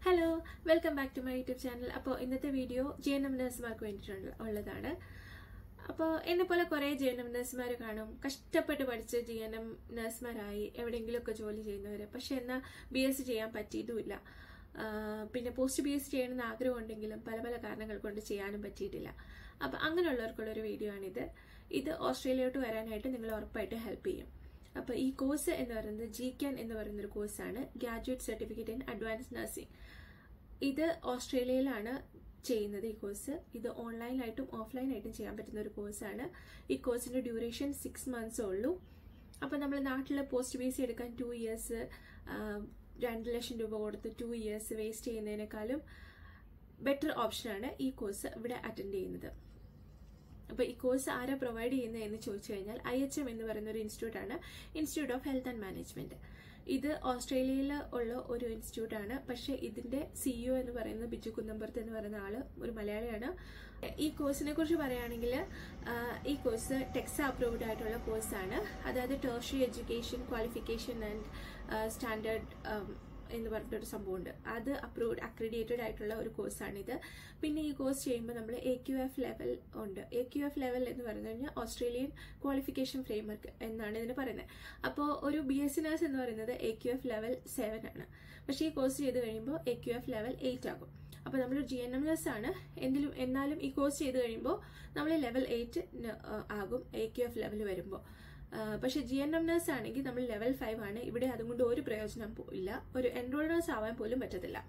hello welcome back to my YouTube channel അപ്പോൾ ഇന്നത്തെ video J N M നഴ്സുമാർക്ക് വേണ്ടിയിട്ടുള്ള ഉള്ളതാണ് അപ്പോൾ എന്നെ പോലെ കുറേ ജെ എൻ എം നഴ്സുമാർ കാണും കഷ്ടപ്പെട്ട് പഠിച്ച് ജി എൻ എം നഴ്സുമാരായി എവിടെയെങ്കിലുമൊക്കെ ജോലി ചെയ്യുന്നവർ പക്ഷെ എന്നാൽ ബി എസ് ചെയ്യാൻ പറ്റിയതുമില്ല ആ, പിന്നെ പോസ്റ്റ് ബി എസ് ചെയ്യണമെന്ന് ആഗ്രഹമുണ്ടെങ്കിലും പല പല കാരണങ്ങൾ കൊണ്ട് ചെയ്യാനും പറ്റിയിട്ടില്ല അപ്പോൾ അങ്ങനെയുള്ളവർക്കുള്ളൊരു വീഡിയോ ആണിത് ഇത് ഓസ്ട്രേലിയയിലോട്ട് വരാനായിട്ട് നിങ്ങൾ ഉറപ്പായിട്ട് ഹെൽപ്പ് ചെയ്യും അപ്പോൾ ഈ കോഴ്സ് എന്ന് പറയുന്നത് ജി ക്യാൻ എന്ന് പറയുന്ന ഒരു കോഴ്സാണ് graduate certificate in advance nursing ഇത് ഓസ്ട്രേലിയയിലാണ് ചെയ്യുന്നത് ഈ കോഴ്സ് ഇത് ഓൺലൈനായിട്ടും ഓഫ്ലൈനായിട്ടും ചെയ്യാൻ പറ്റുന്ന ഒരു കോഴ്സാണ് ഈ കോഴ്സിന്റെ ഡ്യൂറേഷൻ സിക്സ് മന്ത്സേ ഉള്ളൂ അപ്പോൾ നമ്മൾ നാട്ടിൽ പോസ്റ്റ് ബി സി എടുക്കാൻ ടു ഇയേഴ്സ് രണ്ട് ലക്ഷം രൂപ കൊടുത്ത് ടു ഇയേഴ്സ് വേസ്റ്റ് ചെയ്യുന്നതിനേക്കാളും ബെറ്റർ ഓപ്ഷനാണ് ഈ കോഴ്സ് ഇവിടെ അറ്റൻഡ് ചെയ്യുന്നത് അപ്പോൾ ഈ കോഴ്സ് ആരാ പ്രൊവൈഡ് ചെയ്യുന്നത് എന്ന് ചോദിച്ചു കഴിഞ്ഞാൽ ഐ എച്ച് എം എന്ന് പറയുന്ന ഒരു ഇൻസ്റ്റിറ്റ്യൂട്ട് ആണ് institute of health and management ഇത് ഓസ്ട്രേലിയയിൽ ഉള്ള ഒരു ഇൻസ്റ്റിറ്റ്യൂട്ട് ആണ് പക്ഷേ ഇതിന്റെ സിഇഒ എന്ന് പറയുന്നത് ബിജു കുന്നമ്പുറത്ത് എന്ന് പറയുന്ന ആള് ഒരു മലയാളിയാണ് ഈ കോഴ്സിനെ കുറിച്ച് പറയുകയാണെങ്കിൽ ഈ കോഴ്സ് ടെക്സ അപ്രൂവ്ഡ് ആയിട്ടുള്ള കോഴ്സാണ് അതായത് tertiary education qualification and standard എന്ന് പറഞ്ഞിട്ടൊരു സംഭവമുണ്ട് അത് അപ്രൂവ്ഡ് അക്രഡിറ്റഡ് ആയിട്ടുള്ള ഒരു കോഴ്സാണിത് പിന്നെ ഈ കോഴ്സ് ചെയ്യുമ്പോൾ നമ്മൾ എ ക്യു എഫ് ലെവൽ ഉണ്ട് എ ക്യു എഫ് ലെവൽ എന്ന് പറഞ്ഞു കഴിഞ്ഞാൽ ഓസ്ട്രേലിയൻ ക്വാളിഫിക്കേഷൻ ഫ്രെയിംവർക്ക് എന്നാണ് ഇതിന് പറയുന്നത് അപ്പോൾ ഒരു ബി എസ് സി നഴ്സ് എന്ന് പറയുന്നത് A Q F level seven ആണ് പക്ഷേ ഈ കോഴ്സ് ചെയ്ത് കഴിയുമ്പോൾ A Q F level eight ആകും അപ്പോൾ നമ്മൾ ജി എൻ എം നഴ്സ് ആണ് എന്തിലും എന്നാലും ഈ കോഴ്സ് ചെയ്ത് കഴിയുമ്പോൾ നമ്മൾ ലെവൽ എയ്റ്റ് ആകും എ ക്യു എഫ് ലെവൽ വരുമ്പോൾ പക്ഷെ ജി എൻ എം നഴ്സ് ആണെങ്കിൽ നമ്മൾ ലെവൽ ഫൈവ് ആണ് ഇവിടെ അതുകൊണ്ട് ഒരു പ്രയോജനം പോ- ഇല്ല ഒരു എൻറോൾ നഴ്സ് ആവാൻ പോലും പറ്റത്തില്ല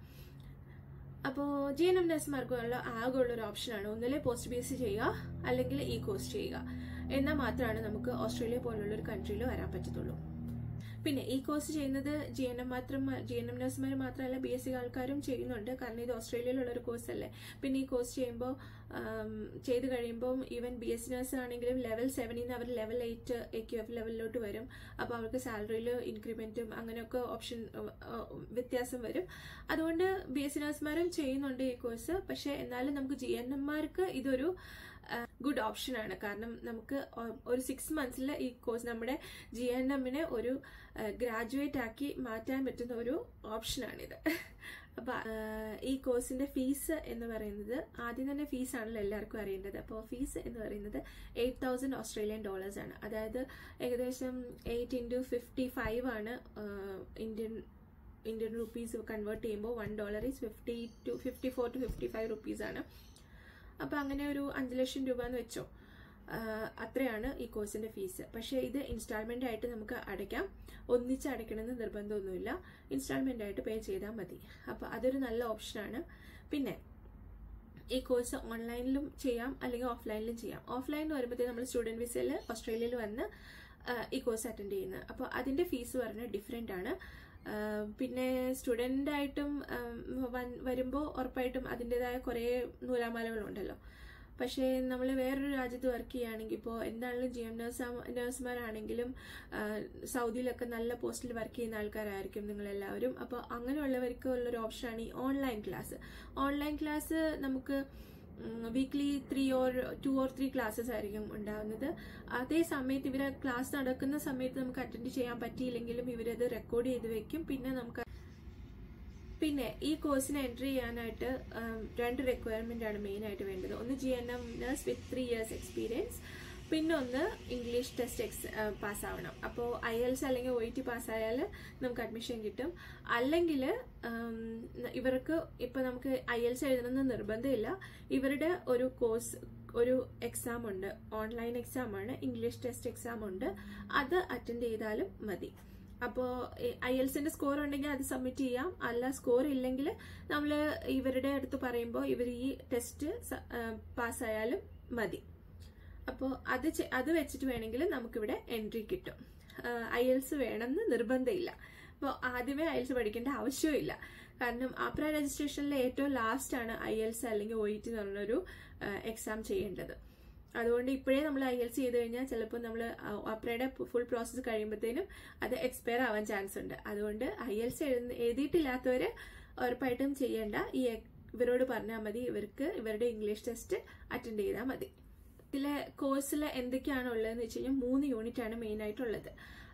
അപ്പോൾ ജി എൻ എം നഴ്സുമാർക്കുള്ള ആകെ ഉള്ള ഒരു ഓപ്ഷനാണ് ഒന്നിലെ പോസ്റ്റ് ബി എസ് സി ചെയ്യുക അല്ലെങ്കിൽ ഈ കോഴ്സ് ചെയ്യുക എന്നാൽ മാത്രമാണ് നമുക്ക് ഓസ്ട്രേലിയ പോലുള്ള ഒരു കൺട്രിയിൽ വരാൻ പറ്റത്തുള്ളൂ പിന്നെ ഈ കോഴ്സ് ചെയ്യുന്നത് ജി എൻ എം മാത്രം ജി എൻ എം നഴ്സുമാർ മാത്രമല്ല ബി എസ് സി ആൾക്കാരും ചെയ്യുന്നുണ്ട് കാരണം ഇത് ഓസ്ട്രേലിയയിലുള്ള ഒരു കോഴ്സ് അല്ലേ പിന്നെ ഈ കോഴ്സ് ചെയ്യുമ്പോൾ ചെയ്ത് കഴിയുമ്പോൾ even B S C nurse ആണെങ്കിലും ലെവൽ സെവനിൽ നിന്ന് അവർ level eight A Q F ലെവലിലോട്ട് വരും അപ്പോൾ അവർക്ക് സാലറിയിൽ ഇൻക്രിമെന്റും അങ്ങനെയൊക്കെ ഓപ്ഷൻ വ്യത്യാസം വരും അതുകൊണ്ട് ബി എസ് സി നഴ്സുമാരും ചെയ്യുന്നുണ്ട് ഈ കോഴ്സ് പക്ഷേ എന്നാലും നമുക്ക് ജി എൻ എംമാർക്ക് ഇതൊരു ഗുഡ് ഓപ്ഷനാണ് കാരണം നമുക്ക് ഒ- ഒരു സിക്സ് മന്ത്സിൽ ഈ കോഴ്സ് നമ്മുടെ ജി എൻ എമ്മിനെ ഒരു ഗ്രാജുവേറ്റ് ആക്കി മാറ്റാൻ പറ്റുന്ന ഒരു ഓപ്ഷനാണിത് അപ്പൊ ആ, ഈ കോഴ്സിന്റെ ഫീസ് എന്ന് പറയുന്നത് ആദ്യം തന്നെ ഫീസ് ആണല്ലോ എല്ലാവർക്കും അറിയേണ്ടത് അപ്പോൾ ഫീസ് എന്ന് പറയുന്നത് എയ്റ്റ് തൗസൻഡ് ഓസ്ട്രേലിയൻ ഡോളേഴ്സ് ആണ് അതായത് ഏകദേശം എയ്റ്റ് ഇൻറ്റു ഫിഫ്റ്റി ഫൈവ് ആണ് ആ, ഇന്ത്യൻ ഇന്ത്യൻ റുപ്പീസ് കൺവേർട്ട് ചെയ്യുമ്പോൾ one dollar is fifty two fifty four to fifty five rupees ആണ് അപ്പൊ അങ്ങനെ ഒരു അഞ്ച് ലക്ഷം രൂപ എന്ന് വെച്ചോ ആഹ് അത്രയാണ് ഈ കോഴ്സിന്റെ ഫീസ് പക്ഷേ ഇത് ഇൻസ്റ്റാൾമെന്റ് ആയിട്ട് നമുക്ക് അടയ്ക്കാം ഒന്നിച്ച് അടയ്ക്കണമെന്ന് നിർബന്ധമൊന്നുമില്ല ഇൻസ്റ്റാൾമെന്റ് ആയിട്ട് പേ ചെയ്താൽ മതി അപ്പൊ അതൊരു നല്ല ഓപ്ഷനാണ് പിന്നെ ഈ കോഴ്സ് ഓൺലൈനിലും ചെയ്യാം അല്ലെങ്കിൽ ഓഫ്ലൈനിലും ചെയ്യാം ഓഫ്ലൈൻ എന്ന് വരുമ്പോഴത്തേക്ക് നമ്മൾ സ്റ്റുഡന്റ് വിസയിൽ ഓസ്ട്രേലിയയിൽ വന്ന് ആഹ് ഈ കോഴ്സ് അറ്റൻഡ് ചെയ്യുന്നത് അപ്പോൾ അതിന്റെ ഫീസ് പറഞ്ഞാൽ ഡിഫറെന്റ് ആണ് ആഹ് പിന്നെ സ്റ്റുഡൻ്റ് ആയിട്ടും വരുമ്പോൾ ഉറപ്പായിട്ടും അതിൻ്റെതായ കുറേ നൂലാമാലകളുണ്ടല്ലോ പക്ഷേ നമ്മൾ വേറൊരു രാജ്യത്ത് വർക്ക് ചെയ്യുകയാണെങ്കിൽ ഇപ്പോൾ എന്താണെങ്കിലും ജി എം നഴ്സ് നഴ്സുമാരാണെങ്കിലും സൗദിയിലൊക്കെ നല്ല പോസ്റ്റിൽ വർക്ക് ചെയ്യുന്ന ആൾക്കാരായിരിക്കും നിങ്ങളെല്ലാവരും അപ്പോൾ അങ്ങനെയുള്ളവർക്ക് ഉള്ളൊരു ഓപ്ഷനാണ് ഈ ഓൺലൈൻ ക്ലാസ് ഓൺലൈൻ ക്ലാസ് നമുക്ക് weekly three or two or three classes ആയിരിക്കും ഉണ്ടാവുന്നത് അതേ സമയത്ത് ഇവരെ ക്ലാസ് നടക്കുന്ന സമയത്ത് നമുക്ക് അറ്റൻഡ് ചെയ്യാൻ പറ്റിയില്ലെങ്കിലും ഇവരത് റെക്കോർഡ് ചെയ്ത് വെക്കും പിന്നെ നമുക്ക് പിന്നെ ഈ കോഴ്സിന് എൻട്രി ചെയ്യാനായിട്ട് ഉം, രണ്ട് റിക്വയർമെന്റ് ആണ് മെയിൻ ആയിട്ട് വേണ്ടത് ഒന്ന് G N M nurse with three years experience പിന്നെ ഒന്ന് ഇംഗ്ലീഷ് ടെസ്റ്റ് എക്സ് പാസ് ആവണം അപ്പോൾ ഐ എൽസ് അല്ലെങ്കിൽ ഒ ടി പാസ്സായാൽ നമുക്ക് അഡ്മിഷൻ കിട്ടും അല്ലെങ്കിൽ ഇവർക്ക് ഇപ്പൊ നമുക്ക് ഐ എൽസ് എഴുതണമെന്ന് നിർബന്ധമില്ല ഇവരുടെ ഒരു കോഴ്സ് ഒരു എക്സാം ഉണ്ട് ഓൺലൈൻ എക്സാം ആണ് ഇംഗ്ലീഷ് ടെസ്റ്റ് എക്സാം ഉണ്ട് അത് അറ്റൻഡ് ചെയ്താലും മതി അപ്പോൾ ഐ എൽസിന്റെ സ്കോർ ഉണ്ടെങ്കിൽ അത് സബ്മിറ്റ് ചെയ്യാം അല്ല സ്കോർ ഇല്ലെങ്കിൽ നമ്മൾ ഇവരുടെ അടുത്ത് പറയുമ്പോൾ ഇവർ ഈ ടെസ്റ്റ് പാസ്സായാലും മതി അപ്പോൾ അത് ചെ- അത് വെച്ചിട്ട് വേണമെങ്കിൽ നമുക്കിവിടെ എൻട്രി കിട്ടും ഐ എൽസ് വേണമെന്ന് നിർബന്ധമില്ല അപ്പോൾ ആദ്യമേ ഐ എൽസ് പഠിക്കേണ്ട ആവശ്യമില്ല കാരണം ആപ്ര രജിസ്ട്രേഷനിലെ ഏറ്റവും ലാസ്റ്റ് ആണ് ഐ എൽസ് അല്ലെങ്കിൽ ഒ ഇ ടി എന്നുള്ളൊരു എക്സാം ചെയ്യേണ്ടത് അതുകൊണ്ട് ഇപ്പോഴേ നമ്മൾ ഐ എൽസ് ചെയ്ത് കഴിഞ്ഞാൽ ചിലപ്പോൾ നമ്മൾ അപ്രയുടെ ഫുൾ പ്രോസസ്സ് കഴിയുമ്പോഴത്തേനും അത് എക്സ്പയർ ആവാൻ ചാൻസ് ഉണ്ട് അതുകൊണ്ട് ഐ എൽസ് എഴുതിയിട്ടില്ലാത്തവർ ഉറപ്പായിട്ടും ചെയ്യേണ്ട ഈ എ- ഇവരോട് പറഞ്ഞാൽ മതി ഇവർക്ക് ഇവരുടെ ഇംഗ്ലീഷ് ടെസ്റ്റ് അറ്റൻഡ് ചെയ്താൽ മതി ഇതിലെ കോഴ്സിൽ എന്തൊക്കെയാണ് ഉള്ളതെന്ന് വെച്ച് കഴിഞ്ഞാൽ മൂന്ന് യൂണിറ്റ് ആണ് മെയിൻ ആയിട്ടുള്ളത്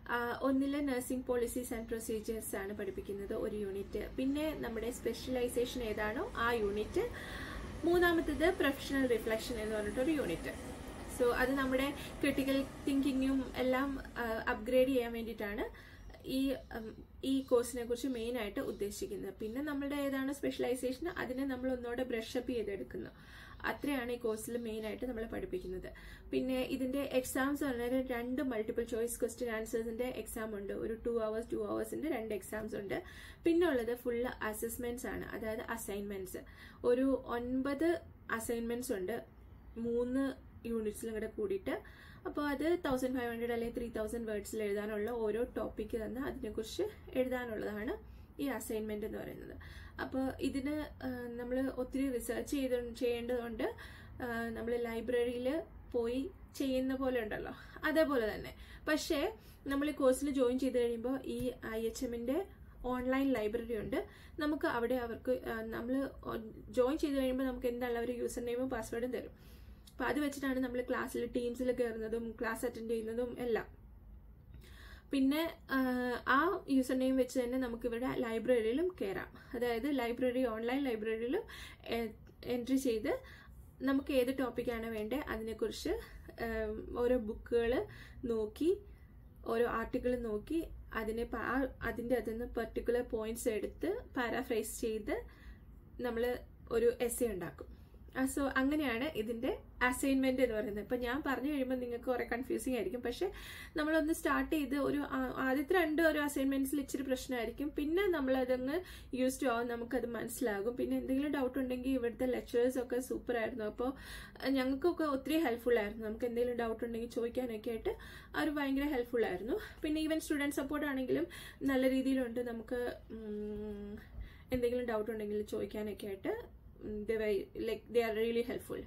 ഒന്നില് നഴ്സിംഗ് പോളിസീസ് ആൻഡ് പ്രൊസീജിയേഴ്സ് ആണ് പഠിപ്പിക്കുന്നത് ഒരു യൂണിറ്റ് പിന്നെ നമ്മുടെ സ്പെഷ്യലൈസേഷൻ ഏതാണോ ആ യൂണിറ്റ് മൂന്നാമത്തേത് പ്രൊഫഷണൽ റിഫ്ലക്ഷൻ എന്ന് പറഞ്ഞിട്ടൊരു യൂണിറ്റ് സോ അത് നമ്മുടെ ക്രിട്ടിക്കൽ തിങ്കിങ്ങും എല്ലാം അപ്ഗ്രേഡ് ചെയ്യാൻ വേണ്ടിയിട്ടാണ് ഈ ഉം, ഈ കോഴ്സിനെ കുറിച്ച് മെയിൻ ആയിട്ട് ഉദ്ദേശിക്കുന്നത് പിന്നെ നമ്മുടെ ഏതാണ് സ്പെഷ്യലൈസേഷൻ അതിനെ നമ്മൾ ഒന്നുകൂടെ ബ്രഷപ്പ് ചെയ്തെടുക്കുന്നു അത്രയാണ് ഈ കോഴ്സിൽ മെയിൻ ആയിട്ട് നമ്മൾ പഠിപ്പിക്കുന്നത് പിന്നെ ഇതിന്റെ എക്സാംസ് പറഞ്ഞാൽ രണ്ട് മൾട്ടിപ്പിൾ ചോയ്സ് ക്വസ്റ്റ്യൻ ആൻസേഴ്സിന്റെ എക്സാം ഉണ്ട് ഒരു ടു അവേഴ്സ് ടു അവേഴ്സിന്റെ രണ്ട് എക്സാംസ് ഉണ്ട് പിന്നെ ഉള്ളത് ഫുള്ള് അസസ്മെന്റ്സ് ആണ് അതായത് അസൈൻമെന്റ്സ് ഒരു ഒൻപത് അസൈൻമെന്റ്സ് ഉണ്ട് മൂന്ന് യൂണിറ്റ്സിലും കൂടെ കൂടിയിട്ട് അപ്പോൾ അത് തൗസൻഡ് ഫൈവ് ഹൺഡ്രഡ് അല്ലെങ്കിൽ ത്രീ തൗസൻഡ് വേർഡ്സിൽ എഴുതാനുള്ള ഓരോ ടോപ്പിക്ക് തന്ന് അതിനെക്കുറിച്ച് എഴുതാനുള്ളതാണ് ഈ അസൈൻമെന്റ് എന്ന് പറയുന്നത് അപ്പോൾ ഇതിന് നമ്മൾ ഒത്തിരി റിസർച്ച് ചെയ്ത് ചെയ്യേണ്ടതുകൊണ്ട് നമ്മൾ ലൈബ്രറിയിൽ പോയി ചെയ്യുന്ന പോലെ ഉണ്ടല്ലോ അതേപോലെ തന്നെ പക്ഷേ നമ്മൾ ഈ കോഴ്സിൽ ജോയിൻ ചെയ്ത് കഴിയുമ്പോൾ ഈ ഐ എച്ച് എമ്മിൻ്റെ ഓൺലൈൻ ലൈബ്രറി ഉണ്ട് നമുക്ക് അവിടെ അവർക്ക് നമ്മൾ ജോയിൻ ചെയ്ത് കഴിയുമ്പോൾ നമുക്ക് എന്താണ് അവർ യൂസർ നെയിമും പാസ്വേഡും തരും അപ്പം അത് വെച്ചിട്ടാണ് നമ്മൾ ക്ലാസ്സിൽ ടീംസിൽ കയറുന്നതും ക്ലാസ് അറ്റൻഡ് ചെയ്യുന്നതും എല്ലാം പിന്നെ ആ യൂസർ നെയിം വെച്ച് തന്നെ നമുക്ക് ഇവിടെ ലൈബ്രറിയിലും കയറാം അതായത് ലൈബ്രറി ഓൺലൈൻ ലൈബ്രറിയിലും എൻട്രി ചെയ്ത് നമുക്ക് ഏത് ടോപ്പിക്കാണ് വേണ്ടത് അതിനെക്കുറിച്ച് ഓരോ ബുക്കുകൾ നോക്കി ഓരോ ആർട്ടിക്കിൾ നോക്കി അതിനെ അതിൻ്റെ അതിൽ നിന്ന് പെർട്ടിക്കുലർ പോയിന്റ്സ് എടുത്ത് പാരാഫ്രൈസ് ചെയ്ത് നമ്മൾ ഒരു എസ് ഉണ്ടാക്കും സോ അങ്ങനെയാണ് ഇതിന്റെ അസൈൻമെന്റ് എന്ന് പറയുന്നത് ഇപ്പൊ ഞാൻ പറഞ്ഞു കഴിയുമ്പോൾ നിങ്ങൾക്ക് കുറെ കൺഫ്യൂസിങ് ആയിരിക്കും പക്ഷെ നമ്മളൊന്ന് സ്റ്റാർട്ട് ചെയ്ത് ഒരു ആദ്യത്തെ രണ്ട് ഒരു അസൈൻമെന്റ്സിൽ ഇച്ചിരി പ്രശ്നമായിരിക്കും പിന്നെ നമ്മൾ അതങ്ങ് യൂസ് ടു ആവും നമുക്കത് മനസ്സിലാകും പിന്നെ എന്തെങ്കിലും ഡൗട്ട് ഉണ്ടെങ്കിൽ ഇവിടുത്തെ ലെക്ചേഴ്സ് ഒക്കെ സൂപ്പർ ആയിരുന്നു അപ്പോൾ ഞങ്ങൾക്കൊക്കെ ഒത്തിരി ഹെൽപ്ഫുൾ ആയിരുന്നു നമുക്ക് എന്തെങ്കിലും ഡൗട്ട് ഉണ്ടെങ്കിൽ ചോദിക്കാനൊക്കെ ആയിട്ട് അവർ ഭയങ്കര ഹെൽപ്ഫുൾ ആയിരുന്നു പിന്നെ ഈവൻ സ്റ്റുഡൻറ് സപ്പോർട്ട് ആണെങ്കിലും നല്ല രീതിയിലുണ്ട് നമുക്ക് എന്തെങ്കിലും ഡൗട്ട് ഉണ്ടെങ്കിൽ ചോദിക്കാനൊക്കെ ആയിട്ട് like they are really helpful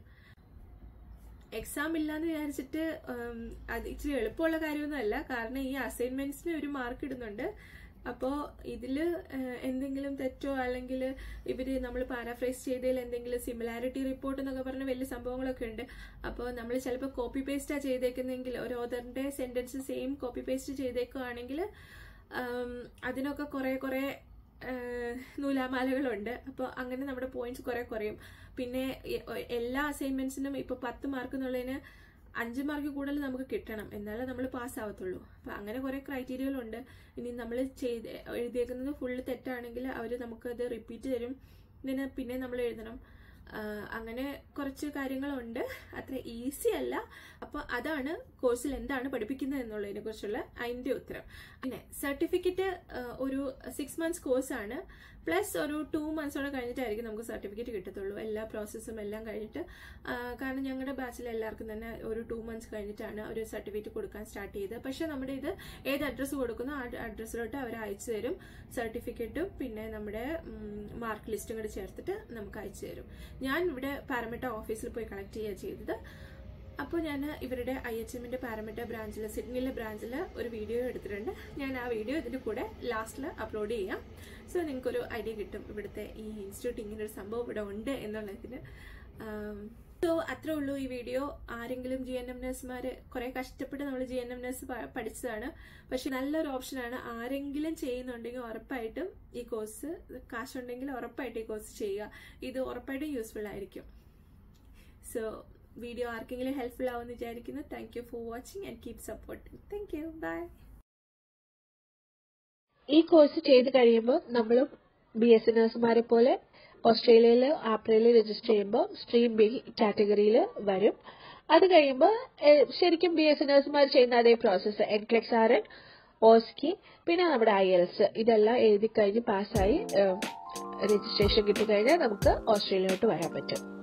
exam ഇല്ലാന്ന് വിചാരിച്ചിട്ട് അത് ഇച്ചിരി എളുപ്പമുള്ള കാര്യമൊന്നുമല്ല കാരണം ഈ അസൈൻമെന്റ്സിന് ഒരു മാർക്ക് ഇടുന്നുണ്ട് അപ്പോൾ ഇതിൽ എന്തെങ്കിലും തെറ്റോ അല്ലെങ്കിൽ ഇവർ നമ്മൾ പാരാഫ്രൈസ് ചെയ്തതിൽ എന്തെങ്കിലും സിമിലാരിറ്റി റിപ്പോർട്ട് എന്നൊക്കെ പറഞ്ഞ വലിയ സംഭവങ്ങളൊക്കെ ഉണ്ട് അപ്പോൾ നമ്മൾ ചിലപ്പോൾ കോപ്പി പേസ്റ്റാ ചെയ്തേക്കുന്നെങ്കിൽ ഒരു ഓതറിന്റെ സെന്റൻസ് സെയിം കോപ്പി പേസ്റ്റ് ചെയ്തേക്കുവാണെങ്കിൽ അതിനൊക്കെ കുറെ കുറെ നൂലാമാലകളുണ്ട് അപ്പോൾ അങ്ങനെ നമ്മുടെ പോയിന്റ്സ് കുറെ കുറയും പിന്നെ എല്ലാ അസൈൻമെന്റ്സിനും ഇപ്പൊ പത്ത് മാർക്ക് എന്നുള്ളതിന് അഞ്ച് മാർക്ക് കൂടുതൽ നമുക്ക് കിട്ടണം എന്നാലേ നമ്മൾ പാസ് ആവത്തുള്ളൂ അപ്പൊ അങ്ങനെ കുറെ ക്രൈറ്റീരിയകളുണ്ട് ഇനി നമ്മൾ ചെയ്ത് എഴുതിയേക്കുന്നത് ഫുള്ള് തെറ്റാണെങ്കിൽ അവർ നമുക്കത് റിപ്പീറ്റ് തരും ഇതിന് പിന്നെ നമ്മൾ എഴുതണം അങ്ങനെ കുറച്ച് കാര്യങ്ങളുണ്ട് അത്ര ഈസി അല്ല അപ്പോൾ അതാണ് കോഴ്സിൽ എന്താണ് പഠിപ്പിക്കുന്നത് എന്നുള്ളതിനെ കുറിച്ചുള്ള അതിന്റെ ഉത്തരം പിന്നെ സർട്ടിഫിക്കറ്റ് ഒരു സിക്സ് മന്ത്സ് കോഴ്സാണ് പ്ലസ് ഒരു ടു മന്ത്സോടെ കഴിഞ്ഞിട്ടായിരിക്കും നമുക്ക് സർട്ടിഫിക്കറ്റ് കിട്ടത്തുള്ളൂ എല്ലാ പ്രോസസ്സും എല്ലാം കഴിഞ്ഞിട്ട് കാരണം ഞങ്ങളുടെ ബാച്ചിൽ എല്ലാവർക്കും തന്നെ ഒരു ടു മന്ത്സ് കഴിഞ്ഞിട്ടാണ് ഒരു സർട്ടിഫിക്കറ്റ് കൊടുക്കാൻ സ്റ്റാർട്ട് ചെയ്തത് പക്ഷെ നമ്മുടെ ഇത് ഏത് അഡ്രസ്സ് കൊടുക്കുന്നോ ആ അഡ്രസ്സിലോട്ട് അവർ അയച്ചു തരും സർട്ടിഫിക്കറ്റും പിന്നെ നമ്മുടെ മാർക്ക് ലിസ്റ്റും കൂടി ചേർത്തിട്ട് നമുക്ക് അയച്ചു തരും ഞാൻ ഇവിടെ പാരമെട്ട ഓഫീസിൽ പോയി കളക്ട് ചെയ്യുക ചെയ്തത് അപ്പോൾ ഞാൻ ഇവരുടെ ഐ എച്ച് എമ്മിന്റെ പാരമെട്ട ബ്രാഞ്ചിൽ സിഡ്നിയിലെ ബ്രാഞ്ചിൽ ഒരു വീഡിയോ എടുത്തിട്ടുണ്ട് ഞാൻ ആ വീഡിയോ ഇതിന്റെ കൂടെ ലാസ്റ്റിൽ അപ്ലോഡ് ചെയ്യാം സോ നിങ്ങൾക്കൊരു ഐഡിയ കിട്ടും ഇവിടുത്തെ ഈ ഇൻസ്റ്റിറ്റ്യൂട്ട് ഇങ്ങനെ ഒരു സംഭവം ഇവിടെ ഉണ്ട് എന്നുള്ളതിന് സോ അത്രേ ഉള്ളൂ ഈ വീഡിയോ ആരെങ്കിലും ജി എൻ എം നഴ്സുമാര് കുറെ കഷ്ടപ്പെട്ട് നമ്മൾ ജി എൻ എം നഴ്സ് പഠിച്ചതാണ് പക്ഷെ നല്ലൊരു ഓപ്ഷനാണ് ആരെങ്കിലും ചെയ്യുന്നുണ്ടെങ്കിൽ ഉറപ്പായിട്ടും ഈ കോഴ്സ് കാശുണ്ടെങ്കിൽ ഉറപ്പായിട്ടും ഈ കോഴ്സ് ചെയ്യുക ഇത് ഉറപ്പായിട്ടും യൂസ്ഫുൾ ആയിരിക്കും സോ വീഡിയോ ആർക്കെങ്കിലും ഹെൽപ്ഫുൾ ആവുമെന്ന് വിചാരിക്കുന്നു thank you for watching and keep supporting thank you bye ഈ കോഴ്സ് ചെയ്ത് കഴിയുമ്പോൾ നമ്മളും ബി എസ് നഴ്സുമാരെ പോലെ ഓസ്ട്രേലിയയിൽ ആപ്രിലിൽ രജിസ്റ്റർ ചെയ്യുമ്പോൾ സ്ട്രീം ബി കാറ്റഗറിയിൽ വരും അത് കഴിയുമ്പോൾ ശരിക്കും ബി എസ് നഴ്സുമാർ ചെയ്യുന്ന അതേ process NCLEX R N OSCE പിന്നെ നമ്മുടെ ഐ എൽസ് ഇതെല്ലാം എഴുതി കഴിഞ്ഞ് പാസ്സായി രജിസ്ട്രേഷൻ കിട്ടിക്കഴിഞ്ഞാൽ നമുക്ക് ഓസ്ട്രേലിയയിലോട്ട് വരാൻ പറ്റും